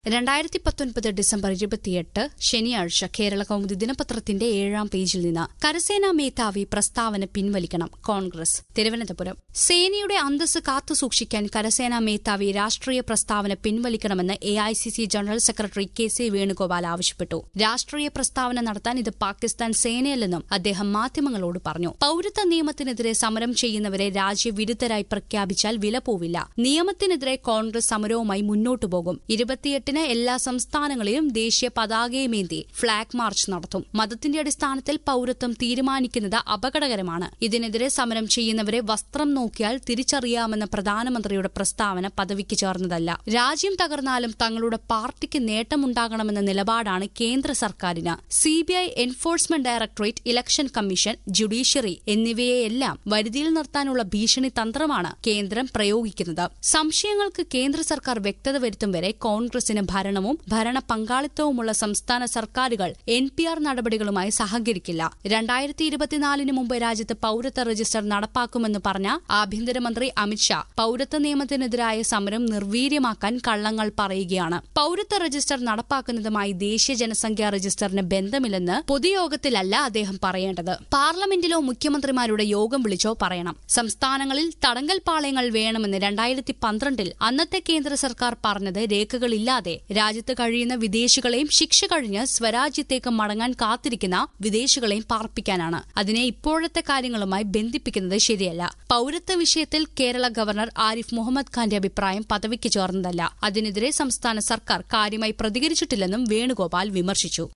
രണ്ടായിരത്തി പത്തൊൻപത് ഡിസംബർ ഇരുപത്തിയെട്ട് ശനിയാഴ്ച കേരള കൗമുദി ദിനപത്രത്തിന്റെ ഏഴാം പേജിൽ നിന്ന് കരസേനാ മേധാവി പ്രസ്താവന പിൻവലിക്കണം കോൺഗ്രസ് തിരുവനന്തപുരം സേനയുടെ അന്തസ് കാത്തുസൂക്ഷിക്കാൻ കരസേനാ മേധാവി രാഷ്ട്രീയ പ്രസ്താവന പിൻവലിക്കണമെന്ന് A I C C general secretary K C Venugopal ആവശ്യപ്പെട്ടു രാഷ്ട്രീയ പ്രസ്താവന നടത്താൻ ഇത് പാകിസ്ഥാൻ സേനയല്ലെന്നും അദ്ദേഹം മാധ്യമങ്ങളോട് പറഞ്ഞു പൌരത്വ നിയമത്തിനെതിരെ സമരം ചെയ്യുന്നവരെ രാജ്യവിരുദ്ധരായി പ്രഖ്യാപിച്ചാൽ വില പോവില്ല നിയമത്തിനെതിരെ കോൺഗ്രസ് സമരവുമായി മുന്നോട്ടു പോകും ഇരുപത്തിയെട്ടിന് എല്ലാ സംസ്ഥാനങ്ങളിലും ദേശീയ പതാകയുമേന്തി ഫ്ളാഗ് മാർച്ച് നടത്തും മതത്തിന്റെ അടിസ്ഥാനത്തിൽ പൌരത്വം തീരുമാനിക്കുന്നത് അപകടകരമാണ് ഇതിനെതിരെ സമരം ചെയ്യുന്നവരെ വസ്ത്രം നോക്കിയാൽ തിരിച്ചറിയാമെന്ന പ്രധാനമന്ത്രിയുടെ പ്രസ്താവന പദവിക്ക് ചേർന്നതല്ല രാജ്യം തകർന്നാലും തങ്ങളുടെ പാർട്ടിക്ക് നേട്ടമുണ്ടാകണമെന്ന നിലപാടാണ് കേന്ദ്ര സർക്കാരിന് CBI enforcement directorate election commission judiciary എന്നിവയെല്ലാം വരുതിയിൽ നിർത്താനുള്ള ഭീഷണി തന്ത്രമാണ് കേന്ദ്രം പ്രയോഗിക്കുന്നത് സംശയങ്ങൾക്ക് കേന്ദ്ര സർക്കാർ വ്യക്തത വരുത്തും വരെ കോൺഗ്രസിന് ഭരണവും ഭരണ പങ്കാളിത്തവുമുള്ള സംസ്ഥാന സർക്കാരുകൾ എൻ പി ആർ നടപടികളുമായി സഹകരിക്കില്ല രണ്ടായിരത്തി ഇരുപത്തിനാലിന് മുമ്പ് രാജ്യത്ത് പൌരത്വ രജിസ്റ്റർ നടപ്പാക്കുമെന്ന് പറഞ്ഞ ആഭ്യന്തരമന്ത്രി അമിത്ഷാ പൌരത്വ നിയമത്തിനെതിരായ സമരം നിർവീര്യമാക്കാൻ കള്ളങ്ങൾ പറയുകയാണ് പൌരത്വ രജിസ്റ്റർ നടപ്പാക്കുന്നതുമായി ദേശീയ ജനസംഖ്യാ രജിസ്റ്ററിന് ബന്ധമില്ലെന്ന് പൊതുയോഗത്തിലല്ല അദ്ദേഹം പറയേണ്ടത് പാർലമെന്റിലോ മുഖ്യമന്ത്രിമാരുടെ യോഗം വിളിച്ചോ പറയണം സംസ്ഥാനങ്ങളിൽ തടങ്കൽ പാളയങ്ങൾ വേണമെന്ന് രണ്ടായിരത്തി പന്ത്രണ്ടിൽ അന്നത്തെ കേന്ദ്ര സർക്കാർ പറഞ്ഞത് രേഖകളില്ലാതെ രാജ്യത്ത് കഴിയുന്ന വിദേശികളെയും ശിക്ഷ കഴിഞ്ഞ് സ്വരാജ്യത്തേക്ക് മടങ്ങാൻ കാത്തിരിക്കുന്ന വിദേശികളെയും പാർപ്പിക്കാനാണ് അതിനെ ഇപ്പോഴത്തെ കാര്യങ്ങളുമായി ബന്ധിപ്പിക്കുന്നത് ശരിയല്ല പൌരത്വ വിഷയത്തിൽ കേരള ഗവർണർ ആരിഫ് മുഹമ്മദ് ഖാന്റെ അഭിപ്രായം പദവിക്ക് ചേർന്നതല്ല അതിനെതിരെ സംസ്ഥാന സർക്കാർ കാര്യമായി പ്രതികരിച്ചിട്ടില്ലെന്നും വേണുഗോപാൽ വിമർശിച്ചു